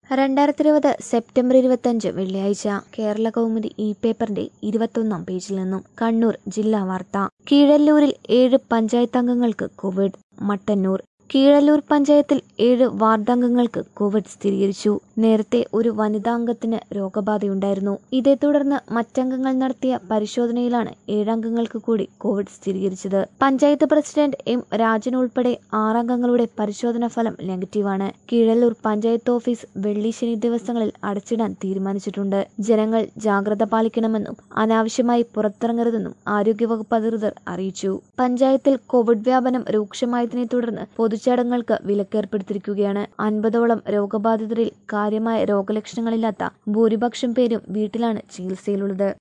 രണ്ടായിരത്തി ഇരുപത് സെപ്റ്റംബർ ഇരുപത്തഞ്ച് വെള്ളിയാഴ്ച കേരള കൗമുദി ഇ പേപ്പറിന്റെ ഇരുപത്തൊന്നാം പേജിൽ നിന്നും കണ്ണൂർ ജില്ലാ വാർത്ത കീഴല്ലൂരിൽ ഏഴ് പഞ്ചായത്ത് അംഗങ്ങൾക്ക് കോവിഡ് മട്ടന്നൂർ കീഴല്ലൂർ പഞ്ചായത്തിൽ ഏഴ് വാർഡംഗങ്ങൾക്ക് കോവിഡ് സ്ഥിരീകരിച്ചു നേരത്തെ ഒരു വനിതാംഗത്തിന് രോഗബാധയുണ്ടായിരുന്നു ഇതേ തുടർന്ന് മറ്റംഗങ്ങൾ നടത്തിയ പരിശോധനയിലാണ് ഏഴംഗങ്ങൾക്ക് കൂടി കോവിഡ് സ്ഥിരീകരിച്ചത് പഞ്ചായത്ത് പ്രസിഡന്റ് എം രാജൻ ഉൾപ്പെടെ ആറംഗങ്ങളുടെ പരിശോധനാ ഫലം നെഗറ്റീവാണ് കീഴല്ലൂർ പഞ്ചായത്ത് ഓഫീസ് വെള്ളി ശനി ദിവസങ്ങളിൽ അടച്ചിടാൻ തീരുമാനിച്ചിട്ടുണ്ട് ജനങ്ങൾ ജാഗ്രത പാലിക്കണമെന്നും അനാവശ്യമായി പുറത്തിറങ്ങരുതെന്നും ആരോഗ്യവകുപ്പ് അധികൃതർ അറിയിച്ചു പഞ്ചായത്തിൽ കോവിഡ് വ്യാപനം രൂക്ഷമായതിനെ തുടർന്ന് പൊതുചടങ്ങുകൾക്ക് വിലക്കേർപ്പെടുത്തിയിരിക്കുകയാണ് അൻപതോളം രോഗബാധിതരിൽ കാര്യമായ രോഗലക്ഷണങ്ങളില്ലാത്ത ഭൂരിപക്ഷം പേരും വീട്ടിലാണ് ചികിത്സയിലുള്ളത്